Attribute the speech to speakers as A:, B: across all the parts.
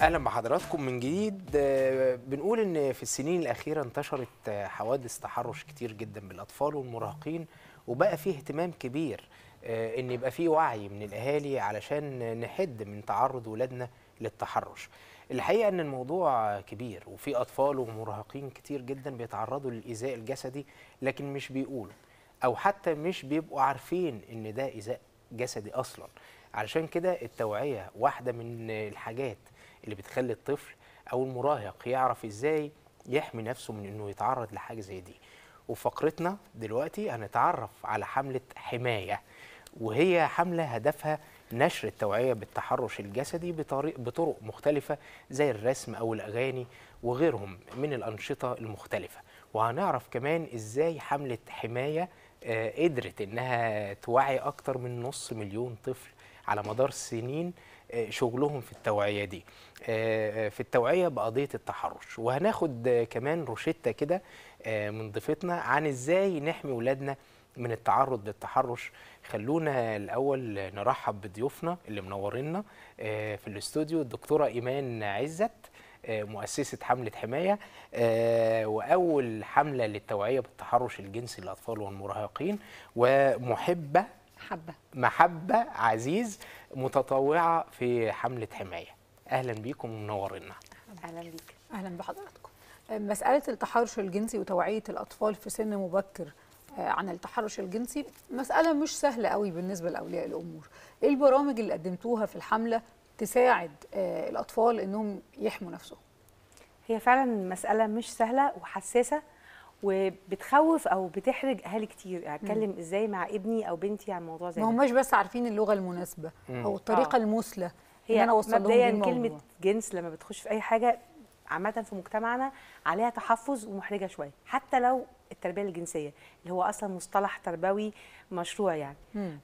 A: اهلا بحضراتكم من جديد آه، بنقول ان في السنين الاخيره انتشرت آه، حوادث تحرش كتير جدا بالاطفال والمراهقين وبقى فيه اهتمام كبير آه، ان يبقى فيه وعي من الاهالي علشان نحد من تعرض ولادنا للتحرش الحقيقه ان الموضوع كبير وفي اطفال ومراهقين كتير جدا بيتعرضوا للايذاء الجسدي لكن مش بيقولوا او حتى مش بيبقوا عارفين ان ده ايذاء جسدي اصلا علشان كده التوعيه واحده من الحاجات اللي بتخلي الطفل او المراهق يعرف ازاي يحمي نفسه من انه يتعرض لحاجه زي دي وفقرتنا دلوقتي هنتعرف على حمله حمايه وهي حمله هدفها نشر التوعيه بالتحرش الجسدي بطريق بطرق مختلفه زي الرسم او الاغاني وغيرهم من الانشطه المختلفه وهنعرف كمان ازاي حمله حمايه آه، قدرت انها توعي اكتر من نص مليون طفل على مدار سنين آه، شغلهم في التوعيه دي آه، في التوعيه بقضيه التحرش وهناخد آه، كمان روشته كده آه، من ضيفتنا عن ازاي نحمي ولادنا من التعرض للتحرش خلونا الاول نرحب بضيوفنا اللي منورينا آه، في الاستوديو الدكتوره ايمان عزت آه، مؤسسه حمله حمايه آه، واول حمله للتوعيه بالتحرش الجنسي للاطفال والمراهقين ومحبه
B: حبه
A: محبة عزيز متطوعة في حملة حماية أهلا بيكم ومنورينا
B: اهلا بيك
C: اهلا بحضراتكم مساله التحرش الجنسي وتوعيه الاطفال في سن مبكر آه، عن التحرش الجنسي مساله مش سهله قوي بالنسبه لاولياء الامور ايه البرامج اللي قدمتوها في الحمله تساعد آه، الاطفال انهم يحموا نفسهم
B: هي فعلا مساله مش سهله وحساسه وبتخوف او بتحرج اهالي كتير يعني اتكلم ازاي مع ابني او بنتي عن موضوع زي
C: ما
B: ده
C: هماش بس عارفين اللغه المناسبه او الطريقه
B: آه.
C: المثلى ان
B: هي
C: انا اوصل لهم
B: مبدئيا
C: بيه
B: كلمه
C: الموضوع.
B: جنس لما بتخش في اي حاجه عامه في مجتمعنا عليها تحفظ ومحرجه شويه حتى لو التربيه الجنسيه اللي هو اصلا مصطلح تربوي مشروع يعني
C: مم.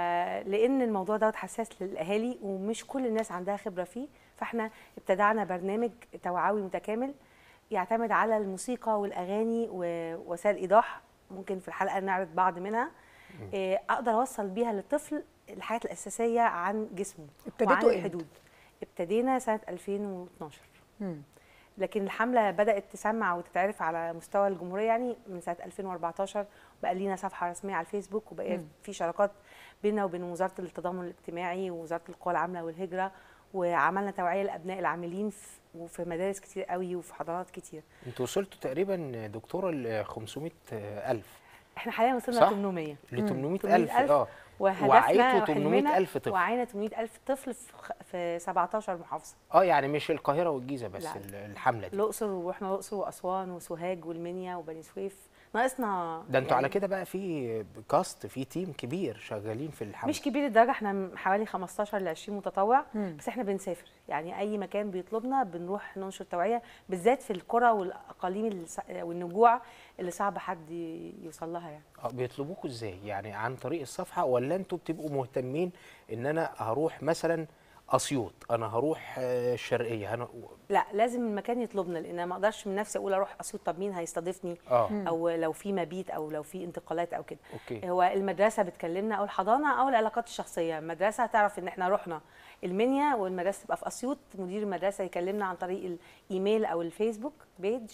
B: فلان الموضوع دوت حساس للاهالي ومش كل الناس عندها خبره فيه فاحنا ابتدعنا برنامج توعوي متكامل يعتمد على الموسيقى والاغاني ووسائل ايضاح ممكن في الحلقه نعرض بعض منها إيه، اقدر اوصل بيها للطفل الحاجات الاساسيه عن جسمه
C: ابتديتوا
B: وعن
C: امتى؟
B: الحدود ابتدينا سنه 2012
C: مم.
B: لكن الحمله بدات تسمع وتتعرف على مستوى الجمهوريه يعني من سنه 2014 بقى لينا صفحه رسميه على الفيسبوك وبقى
C: مم.
B: في شراكات بيننا وبين وزاره التضامن الاجتماعي ووزاره القوى العامله والهجره وعملنا توعيه لابناء العاملين في وفي مدارس كتير قوي وفي حضانات كتير
A: انتوا وصلتوا تقريبا دكتورة ل 500 ألف
B: احنا حاليا
A: صح؟
B: وصلنا 800
A: ل 800
B: 800
A: ألف
B: ألف
A: اه
B: وهدفنا
A: وعيتوا 800
B: وحلمنا
A: ألف طفل
B: وعينا 800 ألف طفل في خ- في 17 محافظة
A: اه يعني مش القاهرة والجيزة بس
B: لا.
A: ال- الحملة دي
B: الأقصر ورحنا الأقصر وأسوان وسوهاج والمنيا وبني سويف ناقصنا
A: ده انتوا
B: يعني
A: على كده بقى في كاست في تيم كبير شغالين في الحملة
B: مش كبير الدرجة احنا م- حوالي 15 ل 20 متطوع
C: مم.
B: بس احنا بنسافر يعني أي مكان بيطلبنا بنروح ننشر توعية بالذات في القرى والأقاليم الص- والنجوع اللي صعب حد ي- يوصل لها يعني
A: اه بيطلبوكوا ازاي يعني عن طريق الصفحة ولا انتوا بتبقوا مهتمين ان انا هروح مثلا اسيوط انا هروح آه، الشرقية انا
B: لا لازم المكان يطلبنا لان ما اقدرش من نفسي اقول اروح اسيوط طب مين هيستضيفني
A: اه
B: او لو في مبيت او لو في انتقالات او كده
A: اوكي
B: هو المدرسه بتكلمنا او الحضانه او العلاقات الشخصيه المدرسه تعرف ان احنا رحنا المنيا والمدرسه تبقى في اسيوط مدير المدرسه يكلمنا عن طريق الايميل او الفيسبوك بيج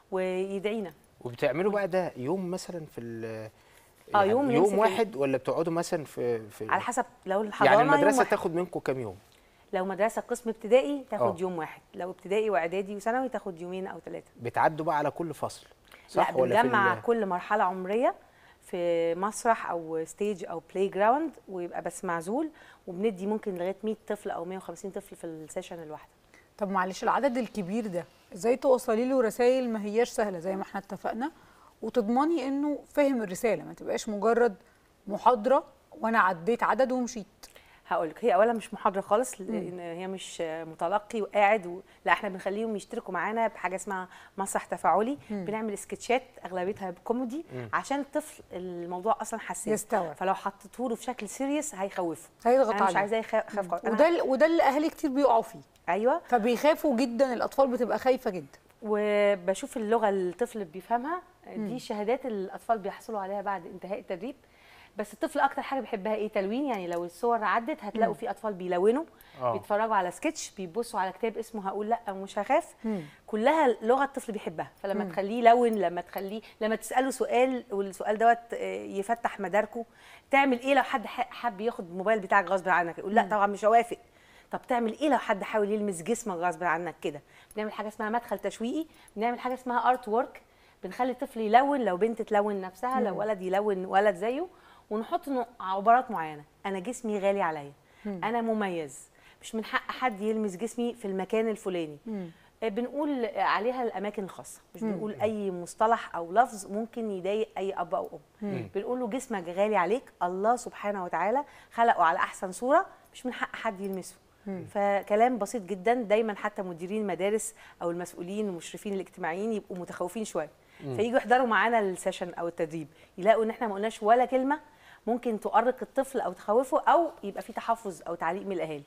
B: ويدعينا
A: وبتعملوا بقى ده يوم مثلا في ال
B: آه،
A: يعني
B: يوم
A: يوم
B: نمسك ال-
A: واحد ولا بتقعدوا مثلا في في
B: على حسب لو الحضانه
A: يعني
B: يوم
A: المدرسه
B: واحد.
A: تاخد منكم كام يوم
B: لو مدرسه قسم ابتدائي تاخد
A: آه.
B: يوم واحد لو ابتدائي واعدادي وثانوي تاخد يومين او ثلاثه
A: بتعدوا بقى على كل فصل صح
B: لا
A: ولا في
B: بنجمع
A: ال-
B: كل مرحله عمريه في مسرح او ستيج او بلاي جراوند ويبقى بس معزول وبندي ممكن لغايه 100 طفل او 150 طفل في السيشن الواحده
C: طب معلش العدد الكبير ده ازاي توصلي له رسائل ما هياش سهله زي ما احنا اتفقنا وتضمني انه فهم الرساله ما تبقاش مجرد محاضره وانا عديت عدد ومشيت
B: هقول لك هي اولا مش محاضره خالص لان هي مش متلقي وقاعد و... لا احنا بنخليهم يشتركوا معانا بحاجه اسمها مسرح تفاعلي بنعمل سكتشات اغلبيتها كوميدي عشان الطفل الموضوع اصلا حساس
C: يستوعب.
B: فلو حطيته له في شكل سيريس هيخوفه
C: هيضغط
B: انا مش
C: عليه.
B: عايزاه يخاف يخاف خالص. أنا-
C: وده ال- وده اللي اهالي كتير بيقعوا فيه
B: ايوه
C: فبيخافوا جدا الاطفال بتبقى خايفه جدا
B: وبشوف اللغه اللي الطفل بيفهمها دي شهادات الاطفال بيحصلوا عليها بعد انتهاء التدريب بس الطفل اكتر حاجه بيحبها ايه تلوين يعني لو الصور عدت هتلاقوا في اطفال بيلونوا
A: آه.
B: بيتفرجوا على سكتش بيبصوا على كتاب اسمه هقول لا ومش هخاف كلها لغه الطفل بيحبها فلما تخليه يلون لما تخليه لما تساله سؤال والسؤال دوت آه، يفتح مداركه تعمل ايه لو حد ح- حب ياخد الموبايل بتاعك غصب عنك يقول لا طبعا مش هوافق طب تعمل ايه لو حد حاول يلمس جسمك غصب عنك كده بنعمل حاجه اسمها مدخل تشويقي بنعمل حاجه اسمها ارت وورك بنخلي الطفل يلون لو بنت تلون نفسها لو ولد يلون ولد زيه ونحط نوع- عبارات معينه انا جسمي غالي عليا انا مميز مش من حق حد يلمس جسمي في المكان الفلاني آه، بنقول عليها الاماكن الخاصه مش بنقول اي مصطلح او لفظ ممكن يضايق اي اب او ام بنقول له جسمك غالي عليك الله سبحانه وتعالى خلقه على احسن صوره مش من حق حد يلمسه فكلام بسيط جدا دايما حتى مديرين المدارس او المسؤولين والمشرفين الاجتماعيين يبقوا متخوفين شويه فييجوا يحضروا معانا السيشن او التدريب يلاقوا ان احنا ما قلناش ولا كلمه ممكن تؤرق الطفل او تخوفه او يبقى في تحفظ او تعليق من الاهالي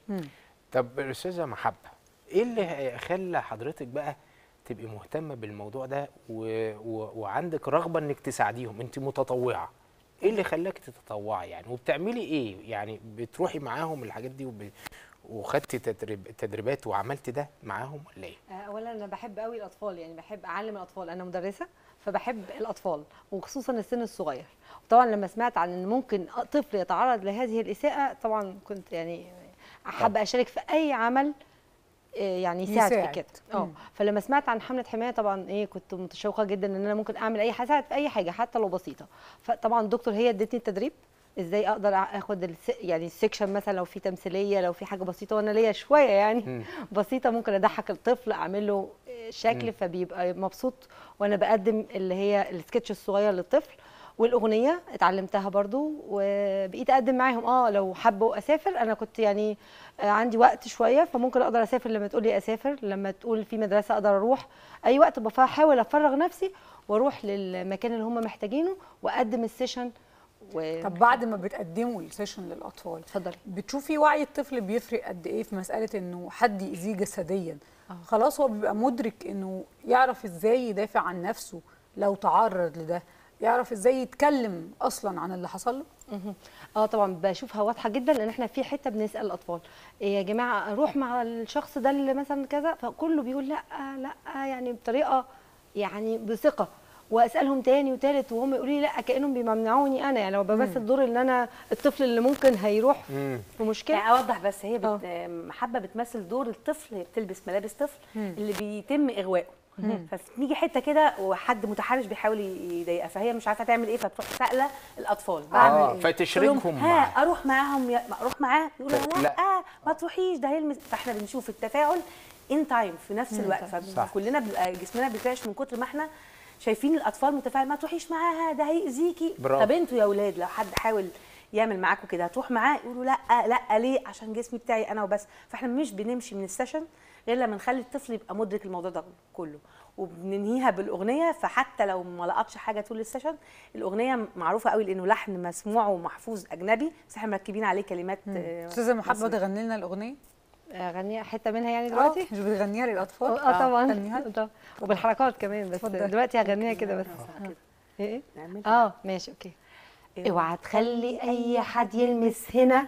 A: طب استاذه محبه ايه اللي خلى حضرتك بقى تبقي مهتمه بالموضوع ده و... و... وعندك رغبه انك تساعديهم انت متطوعه ايه اللي خلاك تتطوعي يعني وبتعملي ايه يعني بتروحي معاهم الحاجات دي وب... وخدتي تدريب... تدريبات وعملت ده معاهم ولا ايه
D: آه، اولا انا بحب قوي الاطفال يعني بحب اعلم الاطفال انا مدرسه فبحب الاطفال وخصوصا السن الصغير وطبعا لما سمعت عن ان ممكن طفل يتعرض لهذه الاساءه طبعا كنت يعني حابه اشارك في اي عمل آه، يعني يساعد,
C: يساعد.
D: في كده اه فلما سمعت عن حمله حمايه طبعا ايه كنت متشوقه جدا ان انا ممكن اعمل اي حاجه اساعد في اي حاجه حتى لو بسيطه فطبعا الدكتور هي ادتني التدريب ازاي اقدر اخد الس... يعني السكشن مثلا لو في تمثيليه لو في حاجه بسيطه وانا ليا شويه يعني بسيطه ممكن اضحك الطفل اعمل له شكل فبيبقى مبسوط وانا بقدم اللي هي السكتش الصغير للطفل والاغنيه اتعلمتها برضو وبقيت اقدم معاهم اه لو حبوا اسافر انا كنت يعني آه، عندي وقت شويه فممكن اقدر اسافر لما تقول لي اسافر لما تقول في مدرسه اقدر اروح اي وقت بحاول افرغ نفسي واروح للمكان اللي هم محتاجينه واقدم السيشن و...
C: طب بعد ما بتقدموا السيشن للاطفال
D: اتفضلي
C: بتشوفي وعي الطفل بيفرق قد ايه في مساله انه حد يأذيه جسديا خلاص هو بيبقى مدرك انه يعرف ازاي يدافع عن نفسه لو تعرض لده يعرف ازاي يتكلم اصلا عن اللي حصل له
D: مهم. اه طبعا بشوفها واضحه جدا لان احنا في حته بنسال الاطفال إيه يا جماعه اروح مع الشخص ده اللي مثلا كذا فكله بيقول لا لا يعني بطريقه يعني بثقه واسالهم تاني وتالت وهم يقولوا لي لا كانهم بيمنعوني انا يعني لو بمثل دور ان انا الطفل اللي ممكن هيروح في مشكله
B: يعني اوضح بس هي بت... محبه بتمثل دور الطفل هي بتلبس ملابس طفل اللي بيتم اغوائه فبتيجي حته كده وحد متحرش بيحاول يضايقها فهي مش عارفه تعمل ايه فتروح سائله الاطفال بعمل
A: آه،
B: إيه؟
A: فتشركهم
B: تقول لهم،
A: معاه.
B: ها اروح معاهم يا... اروح معاه يقولوا
A: ف-
B: لا,
A: لا.
B: لا ما تروحيش ده هيلمس فاحنا بنشوف التفاعل ان تايم في نفس الوقت
A: صح.
B: فكلنا بيبقى جسمنا بيرتعش من كتر ما احنا شايفين الاطفال متفاعل ما تروحيش معاها ده هيأذيكي
A: برافو.
B: طب انتوا يا اولاد لو حد حاول يعمل معاكم كده هتروح معاه يقولوا لا لا ليه عشان جسمي بتاعي انا وبس فاحنا مش بنمشي من السيشن غير لما نخلي الطفل يبقى مدرك الموضوع ده كله وبننهيها بالاغنيه فحتى لو ما لقطش حاجه طول السيشن الاغنيه معروفه قوي لانه لحن مسموع ومحفوظ اجنبي بس احنا مركبين عليه كلمات آه،
C: استاذه محبه
B: مصري.
C: تغني لنا الاغنيه
D: اغني حته منها يعني
C: دلوقتي
D: دلوقتي
C: مش بتغنيها للاطفال
D: اه طبعا
C: غنيها لنا.
D: طبعاً. وبالحركات كمان بس
C: اتفضل.
D: دلوقتي هغنيها كده بس
B: كده.
D: ايه
B: نعمل
D: اه ماشي اوكي اوعى تخلي اي حد يلمس هنا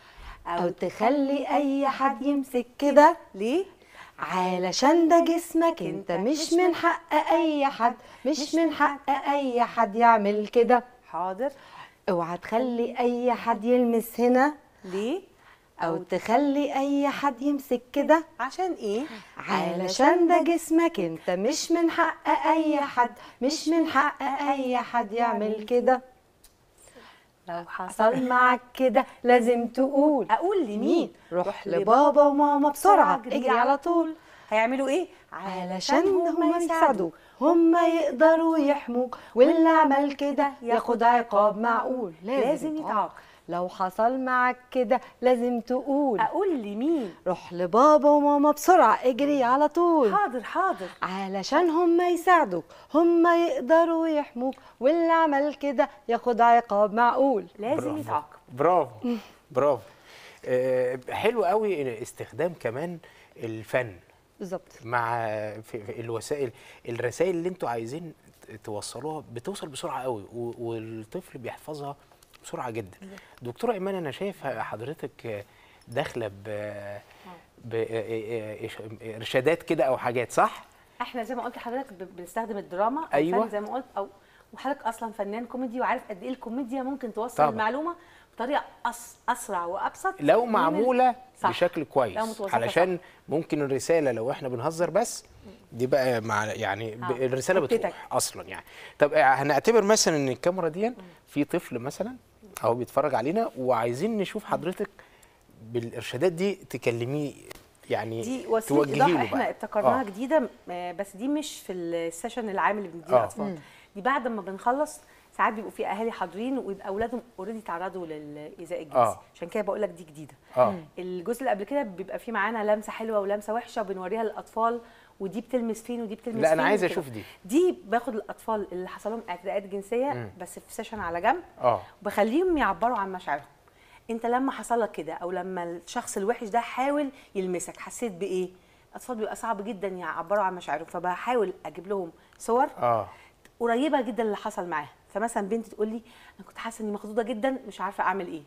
D: او تخلي اي حد يمسك كده
B: ليه
D: علشان ده جسمك انت مش من حق اي حد مش من حق اي حد يعمل كده
B: حاضر
D: اوعى تخلي اي حد يلمس هنا
B: ليه
D: او تخلي اي حد يمسك كده
B: عشان ايه
D: علشان ده جسمك انت مش من حق اي حد مش من حق اي حد يعمل كده
B: لو حصل
D: حصل معاك كده لازم تقول
B: اقول لمين
D: روح لبابا وماما بسرعة اجري على طول
B: هيعملوا ايه
D: علشان هم يساعدوك هم يقدروا يحموك واللي عمل كده ياخد عقاب معقول
B: لازم يتعاقب
D: لو حصل معاك كده لازم تقول
B: اقول لمين
D: روح لبابا وماما بسرعة اجري على طول
B: حاضر حاضر
D: علشان هم يساعدوك هم يقدروا يحموك واللي عمل كده ياخد عقاب معقول
B: لازم
A: برافو.
B: يتعاقب
A: برافو برافو آه، حلو قوي استخدام كمان الفن
D: بالظبط
A: مع في في الوسائل الرسائل اللي انتوا عايزين توصلوها بتوصل بسرعه قوي و- والطفل بيحفظها بسرعه جدا دكتوره ايمان انا شايف حضرتك داخله ب بارشادات كده او حاجات صح
B: احنا زي ما قلت لحضرتك ب- بنستخدم الدراما أو
A: أيوة.
B: الفن زي ما قلت او وحضرتك اصلا فنان كوميدي وعارف قد ايه الكوميديا ممكن توصل
A: طبعا.
B: المعلومه بطريقه أس اسرع وابسط
A: لو
B: من ال-
A: معموله
B: صح.
A: بشكل
B: لو
A: كويس
B: متوظفة
A: علشان ممكن الرساله لو احنا بنهزر بس دي بقى مع يعني ب-
B: آه،
A: الرساله
B: حتتك.
A: بتروح اصلا يعني طب هنعتبر مثلا ان الكاميرا دي في طفل مثلا اهو بيتفرج علينا وعايزين نشوف حضرتك بالارشادات دي تكلميه يعني
B: دي وسيله
A: توجهي
B: ايضاح
A: له
B: احنا
A: بقى.
B: ابتكرناها
A: آه.
B: جديده آه، بس دي مش في السيشن العام اللي بنديه
A: آه.
B: للاطفال دي بعد ما بنخلص ساعات بيبقوا في اهالي حاضرين ويبقى اولادهم اوريدي تعرضوا للايذاء الجنسي
A: آه.
B: عشان كده بقول لك دي جديده
A: اه
B: الجزء اللي قبل كده بيبقى فيه معانا لمسه حلوه ولمسه وحشه وبنوريها للاطفال ودي بتلمس فين ودي بتلمس
A: لا انا
B: فين
A: عايز
B: وكده.
A: اشوف دي
B: دي باخد الاطفال اللي حصل لهم اعتداءات جنسيه
A: مم.
B: بس في سيشن على جنب
A: اه
B: وبخليهم يعبروا عن مشاعرهم انت لما حصل لك كده او لما الشخص الوحش ده حاول يلمسك حسيت بايه الاطفال بيبقى صعب جدا يعبروا عن مشاعرهم فبحاول اجيب لهم صور
A: اه
B: قريبه جدا اللي حصل معاها فمثلا بنت تقول لي انا كنت حاسه اني مخضوضه جدا مش عارفه اعمل ايه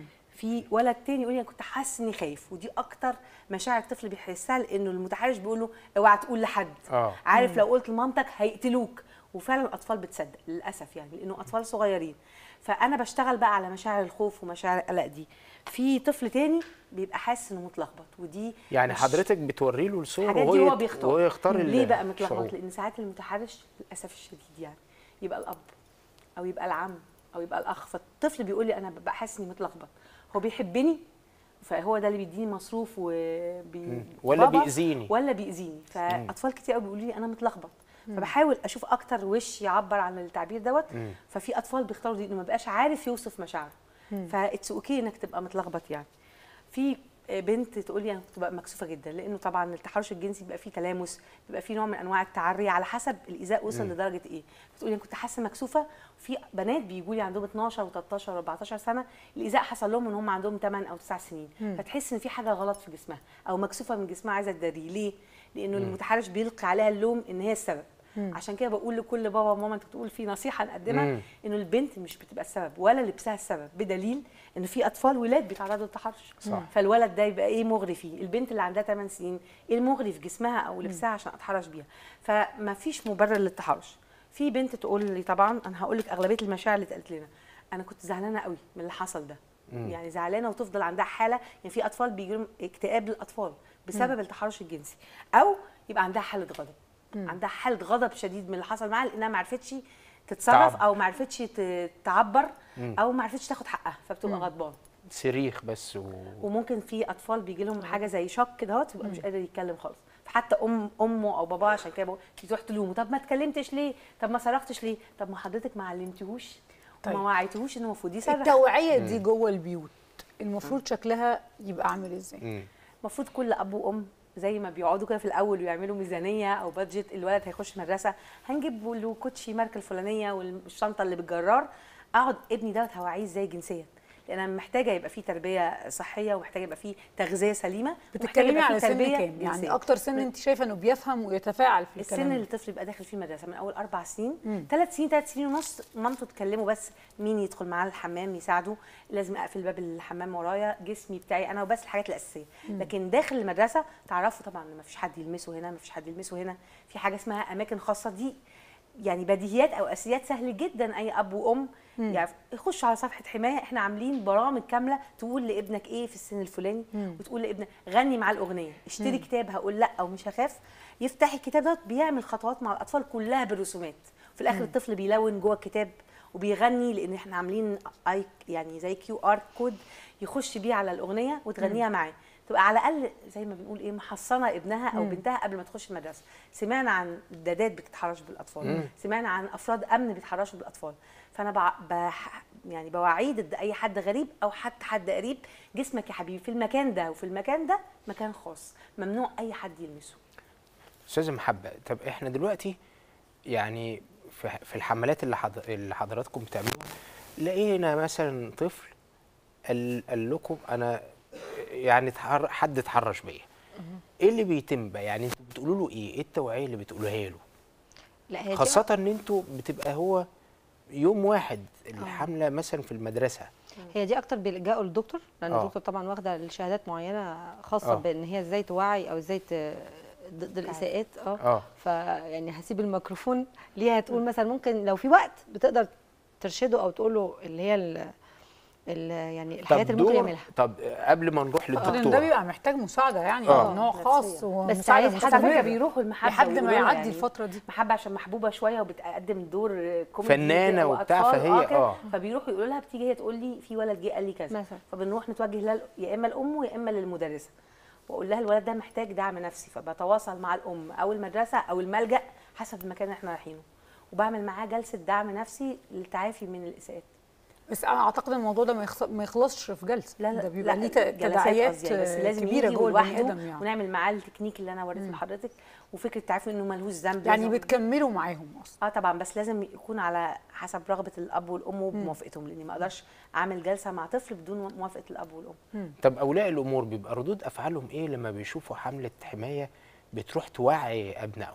B: في ولد تاني يقول لي انا كنت حاسس اني خايف ودي اكتر مشاعر الطفل بيحسها لانه المتحرش بيقول له اوعى تقول لحد
A: اه
B: عارف لو قلت لمامتك هيقتلوك وفعلا الاطفال بتصدق للاسف يعني لانه اطفال صغيرين فانا بشتغل بقى على مشاعر الخوف ومشاعر القلق دي في طفل تاني بيبقى حاسس انه متلخبط ودي
A: يعني
B: مش-
A: حضرتك بتوري له الصور
B: الحاجات
A: وهو
B: دي هو
A: يت-
B: بيختار
A: وهو يختار
B: ليه
A: ال-
B: بقى متلخبط
A: الشعور.
B: لان ساعات المتحرش للاسف الشديد يعني يبقى الاب او يبقى العم او يبقى الاخ فالطفل بيقول لي انا ببقى حاسس اني متلخبط هو بيحبني فهو ده اللي بيديني مصروف وبي
A: مم. ولا
B: بابا
A: بيأذيني.
B: ولا بيأذيني فاطفال كتير قوي بيقولوا لي انا متلخبط فبحاول اشوف اكتر وش يعبر عن التعبير دوت
A: مم.
B: ففي اطفال بيختاروا دي انه ما بقاش عارف يوصف مشاعره فاتس اوكي انك تبقى متلخبط يعني في بنت تقول لي انا كنت ببقى مكسوفه جدا لانه طبعا التحرش الجنسي بيبقى فيه تلامس بيبقى فيه نوع من انواع التعري على حسب الايذاء وصل لدرجه ايه بتقول لي انا كنت حاسه مكسوفه في بنات بيجوا لي عندهم 12 و13 و14 سنه الايذاء حصل لهم ان هم عندهم 8 او 9 سنين فتحس ان في حاجه غلط في جسمها او مكسوفه من جسمها عايزه تداريه ليه لانه المتحرش بيلقي عليها اللوم ان هي السبب عشان كده بقول لكل بابا وماما انت بتقول في نصيحه نقدمها
A: مم.
B: انه البنت مش بتبقى السبب ولا لبسها السبب بدليل ان في اطفال ولاد بيتعرضوا للتحرش
A: صح.
B: فالولد ده يبقى ايه مغري فيه البنت اللي عندها 8 سنين ايه المغري في جسمها او لبسها عشان اتحرش بيها فما فيش مبرر للتحرش في بنت تقول لي طبعا انا هقول لك اغلبيه المشاعر اللي اتقالت لنا انا كنت زعلانه قوي من اللي حصل ده يعني زعلانه وتفضل عندها حاله يعني في اطفال بيجي لهم اكتئاب للاطفال بسبب التحرش الجنسي او يبقى عندها حاله غضب عندها حاله غضب شديد من اللي حصل معاها لانها ما عرفتش تتصرف
A: تعبر.
B: او ما عرفتش ت- تعبر او ما عرفتش تاخد حقها فبتبقى غضبان
A: صريخ بس و...
B: وممكن في اطفال بيجي لهم حاجه زي شوك كده اهوت يبقى مش قادر يتكلم خالص فحتى ام امه او باباه عشان كده بقول- تروح تلومه طب ما اتكلمتش ليه طب ما صرختش ليه طب ما حضرتك ما علمتيهوش
C: طيب.
B: ما وعيتيهوش انه المفروض يصرخ
C: التوعيه دي جوه البيوت المفروض شكلها يبقى عامل ازاي
A: مم.
B: المفروض كل اب وام زي ما بيقعدوا كده في الاول ويعملوا ميزانيه او بادجت الولد هيخش مدرسه هنجيب له كوتشي ماركه الفلانيه والشنطه اللي بالجرار اقعد ابني دوت هوعيه ازاي جنسيا لان انا محتاجه يبقى فيه تربيه صحيه ومحتاجه يبقى فيه تغذيه سليمه ومحتاجة
C: بتتكلمي
B: يبقى فيه
C: على سن
B: تربية
C: كام يعني
B: جنسية.
C: اكتر سن انت شايفه انه بيفهم ويتفاعل في الكلام
B: السن
C: ده.
B: اللي الطفل يبقى داخل فيه المدرسه من اول اربع سنين ثلاث سنين ثلاث سنين ونص مامته تكلمه بس مين يدخل معاه الحمام يساعده لازم اقفل باب الحمام ورايا جسمي بتاعي انا وبس الحاجات الاساسيه لكن داخل المدرسه تعرفوا طبعا ان ما فيش حد يلمسه هنا ما فيش حد يلمسه هنا في حاجه اسمها اماكن خاصه دي يعني بديهيات او اساسيات سهل جدا اي اب وام يعني يخش على صفحه حمايه احنا عاملين برامج كامله تقول لابنك ايه في السن الفلاني وتقول لابنك غني مع الاغنيه اشتري كتاب هقول لا او مش هخاف يفتح الكتاب دوت بيعمل خطوات مع الاطفال كلها بالرسومات في الاخر الطفل بيلون جوه الكتاب وبيغني لان احنا عاملين اي يعني زي كيو ار كود يخش بيه على الاغنيه وتغنيها معاه تبقى على الاقل زي ما بنقول ايه محصنه ابنها او بنتها قبل ما تخش المدرسه سمعنا عن دادات بتتحرش بالاطفال سمعنا عن افراد امن بيتحرشوا بالاطفال فانا بع... بح... يعني بوعيه ضد اي حد غريب او حتى حد قريب جسمك يا حبيبي في المكان ده وفي المكان ده مكان خاص ممنوع اي حد يلمسه
A: استاذه محبه طب احنا دلوقتي يعني في في الحملات اللي حض... اللي حضراتكم بتعملوها لقينا مثلا طفل قال, قال لكم انا يعني اتحر... حد اتحرش بيا ايه اللي بيتم بقى يعني انتوا بتقولوا له ايه ايه التوعيه اللي بتقولوها له
D: لا هي دي
A: خاصه ان انتوا بتبقى هو يوم واحد الحمله مثلا في المدرسه
D: هي دي اكتر بيلجأوا للدكتور لان
A: آه.
D: الدكتور طبعا واخده الشهادات معينه خاصه
A: آه.
D: بان هي ازاي توعي او ازاي ت- ضد الاساءات اه
A: اه
D: فيعني هسيب الميكروفون ليها تقول مثلا ممكن لو في وقت بتقدر ترشده او تقول له اللي هي ال ال يعني الحاجات اللي ممكن
A: دور-
D: يعملها
A: طب قبل ما نروح
C: لان ده
A: للدكتور
C: بيبقى محتاج مساعده يعني
A: آه.
C: من نوع خاص
B: نفسية.
D: بس
C: ومساعده
D: عايز
B: بس على فكره
C: مستمرة.
B: بيروحوا المحبه
C: لحد ما
B: ويقولوا لها
C: يعدي
B: يعني
C: الفتره دي
B: محبه عشان محبوبه شويه وبتقدم دور كوميدي
A: فنانة
B: كده
A: وبتاع،
B: وأطفال،
A: فهي-
B: كده.
A: آه.
B: فبيروحوا يقولوا لها بتيجي هي تقول لي في ولد جه قال لي كذا
D: مثلا.
B: فبنروح نتوجه لها يا اما لامه يا اما للمدرسه واقول لها الولد ده محتاج دعم نفسي فبتواصل مع الام او المدرسه او الملجا حسب المكان اللي احنا رايحينه وبعمل معاه جلسه دعم نفسي للتعافي من الاساءات
C: بس انا اعتقد الموضوع ده ما يخص- ما يخلصش في جلسه
B: لا لا
C: ده بيبقى
B: لا،
C: ليه
B: جلسات
C: تداعيات
B: قصدي يعني، بس لازم
C: كبيره
B: يجي
C: جوه البني
B: لوحده
C: ادم يعني
B: ونعمل معاه التكنيك اللي انا وريته لحضرتك وفكره تعافي انه ملهوش ذنب
C: يعني
B: لازم-
C: بتكملوا معاهم اصلا
B: اه طبعا بس لازم يكون على حسب رغبه الاب والام وبموافقتهم لاني ما اقدرش اعمل جلسه مع طفل بدون موافقه الاب والام
A: طب اولياء الامور بيبقى ردود افعالهم ايه لما بيشوفوا حمله حمايه بتروح توعي ابنائهم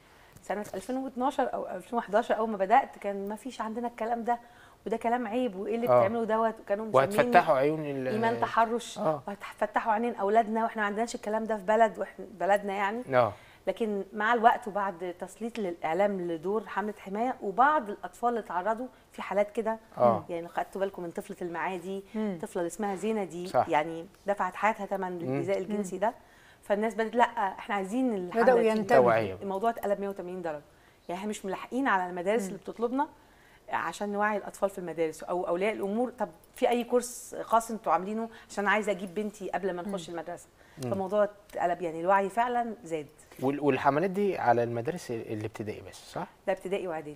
B: سنه 2012 او 2011 اول ما بدات كان ما فيش عندنا الكلام ده وده كلام عيب وايه اللي
A: آه.
B: بتعمله دوت وكانوا مسميني
A: وهتفتحوا عيون ال-
B: ايمان تحرش
A: آه.
B: وهتفتحوا عينين اولادنا واحنا ما عندناش الكلام ده في بلد واحنا بلدنا يعني
A: اه
B: لكن مع الوقت وبعد تسليط للاعلام لدور حمله حمايه وبعض الاطفال اللي اتعرضوا في حالات كده
A: آه.
B: يعني خدتوا بالكم من طفله المعادي
C: مم.
B: الطفله اللي اسمها زينه دي
A: صح.
B: يعني دفعت حياتها ثمن الايذاء الجنسي ده فالناس بدات لا احنا عايزين الحمله
C: بدأوا
B: دي.
C: ينتبهوا.
A: توعية.
B: الموضوع اتقلب 180 درجه يعني احنا مش ملاحقين على المدارس اللي بتطلبنا عشان نوعي الاطفال في المدارس او اولياء الامور طب في اي كورس خاص انتوا عاملينه عشان عايزه اجيب بنتي قبل ما نخش المدرسه فالموضوع اتقلب يعني الوعي فعلا زاد
A: وال- والحملات دي على المدارس الابتدائي بس صح
B: ده ابتدائي واعدادي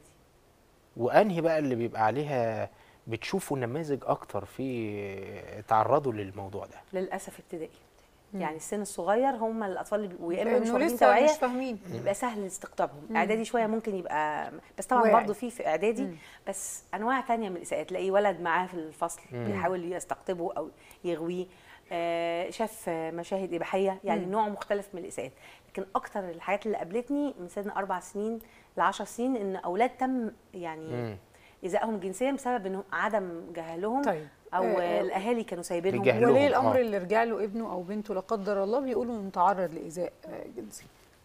A: وانهي بقى اللي بيبقى عليها بتشوفوا نماذج اكتر في تعرضوا للموضوع ده
B: للاسف ابتدائي يعني السن الصغير هم الاطفال اللي بيبقوا يا اما مش
C: لانه
B: واخدين
C: لسه
B: توعيه
C: مش فاهمين
B: يبقى سهل استقطابهم اعدادي شويه ممكن يبقى بس طبعا
C: واعي.
B: برضو في في اعدادي بس انواع تانية من الاساءات تلاقي ولد معاه في الفصل بيحاول يستقطبه او يغويه آه، شاف آه، مشاهد اباحيه يعني نوع مختلف من الاساءات لكن اكتر الحاجات اللي قابلتني من سن اربع سنين ل 10 سنين ان اولاد تم يعني
A: مم.
B: ايذائهم جنسيا بسبب انه عدم جهلهم
C: طيب.
B: او
C: آه،
B: آه
C: آه.
B: الاهالي كانوا سايبينهم
A: بيجهلوهم.
C: ولي الامر
A: آه.
C: اللي رجع له ابنه او بنته لا قدر الله بيقولوا انه تعرض لايذاء آه، جنسي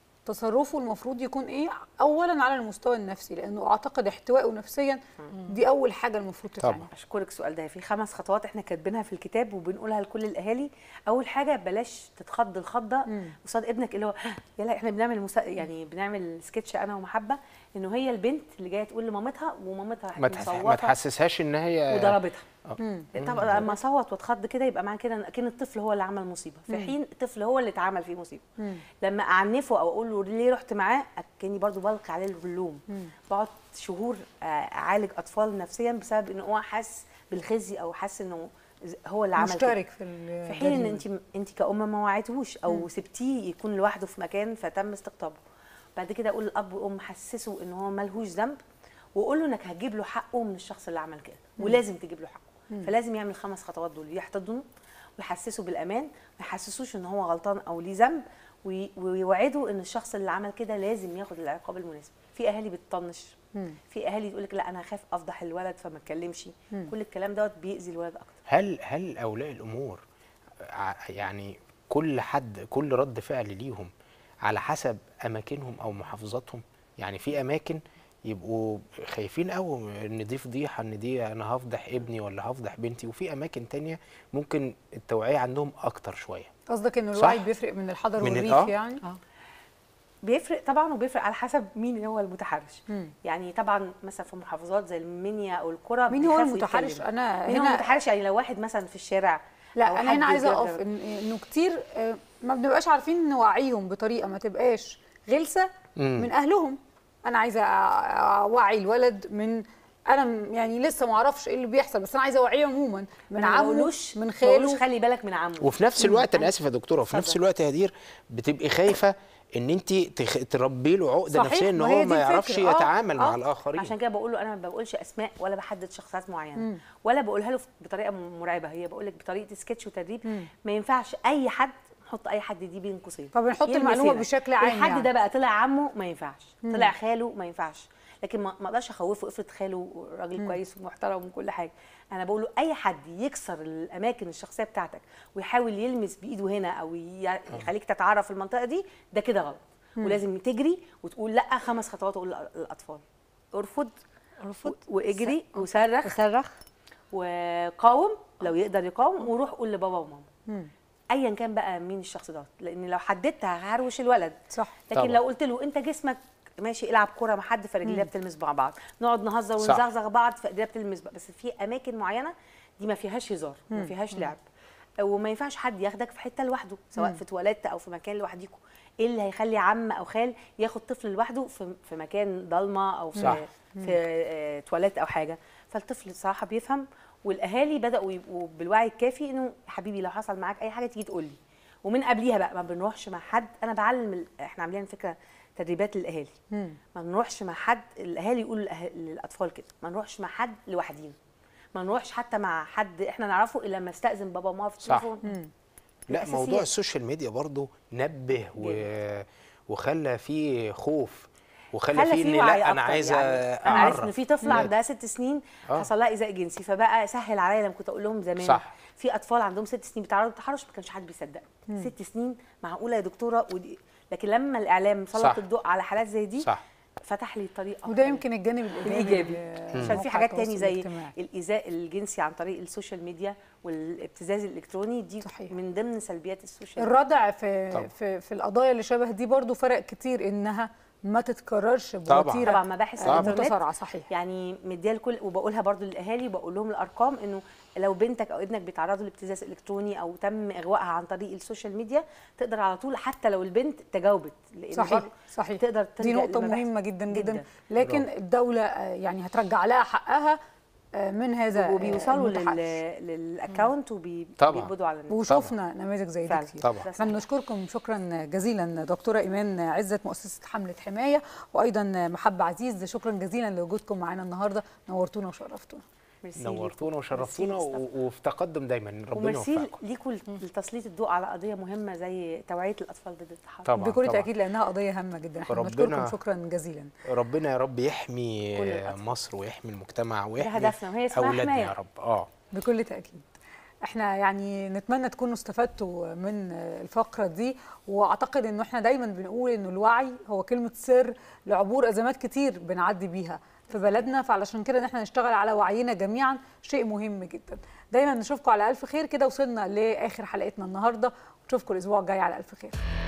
C: تصرفه المفروض يكون ايه اولا على المستوى النفسي لانه اعتقد احتوائه نفسيا دي اول حاجه المفروض
A: طبعاً.
C: تتعمل
B: اشكرك السؤال ده في خمس خطوات احنا كاتبينها في الكتاب وبنقولها لكل الاهالي اول حاجه بلاش تتخض الخضه قصاد ابنك اللي هو يلا احنا بنعمل مسا... يعني بنعمل سكتش انا ومحبه انه هي البنت اللي جايه تقول لمامتها ومامتها
A: ما,
B: راحت
A: تحس... ما
B: مصوته
A: تحسسهاش ان هي
B: وضربتها
C: مم.
B: طبعا لما اصوت واتخض كده يبقى معنى كده ان اكن الطفل هو اللي عمل مصيبه في حين الطفل هو اللي اتعمل فيه مصيبه لما اعنفه او اقول له ليه رحت معاه اكني برضو بلقي عليه اللوم بقعد شهور آه، اعالج اطفال نفسيا بسبب ان هو حاسس بالخزي او حاسس انه ز- هو اللي عمل كده.
C: مشترك في ال-
B: في حين ان
C: الجريمة.
B: انت انت كأم ما وعيتهوش او سبتيه يكون لوحده في مكان فتم استقطابه بعد كده اقول للاب والام حسسه ان هو ملهوش ذنب وقول له انك هتجيب له حقه من الشخص اللي عمل كده ولازم تجيب له حقه فلازم يعمل الخمس خطوات دول يحتضنه ويحسسه بالامان ما يحسسوش ان هو غلطان او ليه ذنب وي- ويوعده ان الشخص اللي عمل كده لازم ياخد العقاب المناسب في اهالي بتطنش في اهالي تقول لك لا انا هخاف افضح الولد فما اتكلمش كل الكلام دوت بيأذي الولد اكتر
A: هل هل اولياء الامور ع- يعني كل حد كل رد فعل ليهم على حسب اماكنهم او محافظاتهم يعني في اماكن يبقوا خايفين قوي ان دي فضيحه ان دي انا هفضح ابني ولا هفضح بنتي وفي اماكن تانية ممكن التوعيه عندهم اكتر شويه
C: قصدك ان الوعي
A: صح.
C: بيفرق من الحضر
A: من ال-
C: والريف
A: آه.
C: يعني
B: بيفرق طبعا وبيفرق على حسب مين هو المتحرش
C: مم.
B: يعني طبعا مثلا في محافظات زي المنيا او القرى
C: مين هو
B: بيخافوا
C: المتحرش
B: يتكلموا.
C: انا
B: مين هو
C: هنا
B: المتحرش يعني لو واحد مثلا في الشارع أو
C: لا انا
B: حد
C: هنا عايزه
B: بيضرب-
C: اقف إن- انه كتير آه، ما بنبقاش عارفين نوعيهم بطريقه ما تبقاش غلسه
A: مم.
C: من اهلهم انا عايزه أ- اوعي الولد من انا م- يعني لسه ما اعرفش ايه اللي بيحصل بس انا عايزه اوعيه عموما من
B: ما
C: عمه
B: بقولوش-
C: من
B: ما بقولوش
C: خاله
B: خلي بالك من عمه
A: وفي نفس الوقت انا اسف يا دكتوره وفي نفس
B: اتفضل.
A: الوقت يا هدير بتبقي خايفه ان انت تخ... تربي له عقده
C: صحيح،
A: نفسيه ان
C: ما هي
A: هو
C: دي
A: ما يعرفش
C: الفكرة. آه،
A: يتعامل مع
C: آه.
A: الاخرين
B: عشان كده بقول له انا ما بقولش اسماء ولا بحدد شخصيات معينه ولا بقولها له بطريقه مرعبه هي بقول لك بطريقه سكتش وتدريب ما ينفعش اي حد نحط اي حد دي بين قوسين
C: طب نحط
B: يلمس
C: المعلومة
B: هنا.
C: بشكل عام
B: الحد
C: يعني.
B: ده بقى طلع عمه ما ينفعش طلع خاله ما ينفعش لكن ما ما اقدرش اخوفه افرض خاله راجل كويس ومحترم وكل حاجه انا بقول له اي حد يكسر الاماكن الشخصيه بتاعتك ويحاول يلمس بايده هنا او ي- يخليك تتعرف في المنطقه دي ده كده غلط ولازم تجري وتقول لا خمس خطوات اقول للاطفال ارفض
D: ارفض
B: واجري وصرخ
D: وصرخ
B: وقاوم لو يقدر يقاوم وروح قول لبابا وماما
C: مم.
B: ايا كان بقى مين الشخص ده لان لو حددت ههروش الولد
C: صح
B: لكن
A: طبعا.
B: لو قلت له انت جسمك ماشي العب كوره مع حد فرجليها بتلمس مع بعض نقعد نهزر
A: صح.
B: ونزغزغ بعض فرجليها بتلمس بعض. بس في اماكن معينه دي ما فيهاش هزار ما فيهاش لعب وما ينفعش حد ياخدك في حته لوحده سواء في تواليت او في مكان لوحديكوا ايه اللي هيخلي عم او خال ياخد طفل لوحده في في مكان ضلمه او في
A: صح.
B: في آه، تواليت او حاجه فالطفل صراحه بيفهم والاهالي بداوا يبقوا بالوعي الكافي انه يا حبيبي لو حصل معاك اي حاجه تيجي تقول لي ومن قبليها بقى ما بنروحش مع حد انا بعلم ال- احنا عاملين فكره تدريبات للاهالي
C: مم.
B: ما نروحش مع حد الاهالي يقولوا للأه- للاطفال كده ما نروحش مع حد لوحدينا ما نروحش حتى مع حد احنا نعرفه الا لما استاذن بابا وماما في
A: صح.
B: التليفون
A: لا
B: الأساسيات.
A: موضوع السوشيال ميديا برضو نبه و... وخلى فيه خوف وخلى
B: خلى
A: فيه
B: فيه
A: ان
B: وعي
A: لا انا
B: أكتر
A: عايزه
B: يعني. انا عرفت ان
A: اعرف
B: في طفله
A: ولاد.
B: عندها ست سنين
A: آه.
B: حصل لها ايذاء جنسي فبقى سهل عليا لما كنت اقول لهم زمان
A: صح.
B: في اطفال عندهم ست سنين بيتعرضوا للتحرش ما كانش حد بيصدق ست سنين معقوله يا دكتوره ودي لكن لما الاعلام سلط
A: صح.
B: الضوء على حالات زي دي
A: صح
B: فتح لي الطريق
C: وده
B: أكتر.
C: يمكن الجانب الايجابي
B: الايجابي
C: ل-
B: عشان في
C: مواقع
B: حاجات تاني
C: التواصل
B: زي
C: الاجتماعي.
B: الايذاء الجنسي عن طريق السوشيال ميديا والابتزاز الالكتروني دي
C: صحيح.
B: من ضمن سلبيات السوشيال ميديا
C: الردع في
A: طبعا.
C: في في القضايا اللي شبه دي برضو فرق كتير انها ما تتكررش
A: طبعا.
C: بوتيره
B: طبعا مباحث
C: آه،
B: الإنترنت
C: متسارعه صحيح
B: يعني مديها لكل وبقولها برضو للاهالي وبقول لهم الارقام انه لو بنتك او ابنك بيتعرضوا لابتزاز الكتروني او تم اغوائها عن طريق السوشيال ميديا تقدر على طول حتى لو البنت تجاوبت لان
C: صحيح
B: برضو
C: صحيح
B: تقدر
C: دي
B: تلجأ
C: نقطة
B: للمباحث.
C: مهمة جدا جدا,
B: جداً.
C: لكن
A: برافو.
C: الدولة آه، يعني هترجع لها حقها آه، من هذا آه،
B: وبيوصلوا لل...
C: المتحرش.
B: للاكونت
A: طبعا.
B: وبيقبضوا على الناس
C: وشفنا نماذج زي دي
B: فعلا.
C: كتير
A: طبعا.
B: ده
C: احنا
B: صحيح.
C: بنشكركم شكرا جزيلا دكتورة إيمان عزت مؤسسة حملة حماية وأيضا محبة عزيز شكرا جزيلا لوجودكم معنا النهاردة نورتونا وشرفتونا
B: ميرسي
A: نورتونا
B: ليكم.
A: وشرفتونا
B: ميرسي
A: و- وفي تقدم دايما ربنا
B: وميرسي
A: يوفقكم
B: ليكم لتسليط الضوء على قضيه مهمه زي توعيه الاطفال ضد التحرش
A: طبعا
C: بكل
A: طبعا.
C: تأكيد لأنها قضية هامة جدا احنا
A: ربنا-
C: بنشكركم شكرا جزيلا
A: ربنا يا رب يحمي
B: كل الأطفال.
A: مصر ويحمي المجتمع ويحمي
B: هدفنا، وهي اسمها
A: اولادنا
B: حماية.
A: يا رب اه
C: بكل تأكيد احنا يعني نتمنى تكونوا استفدتوا من الفقرة دي واعتقد انه احنا دايما بنقول انه الوعي هو كلمة سر لعبور ازمات كتير بنعدي بيها في بلدنا فعلشان كده ان احنا نشتغل على وعينا جميعا شيء مهم جدا دايما نشوفكم على الف خير كده وصلنا لاخر حلقتنا النهارده ونشوفكم الاسبوع الجاي على الف خير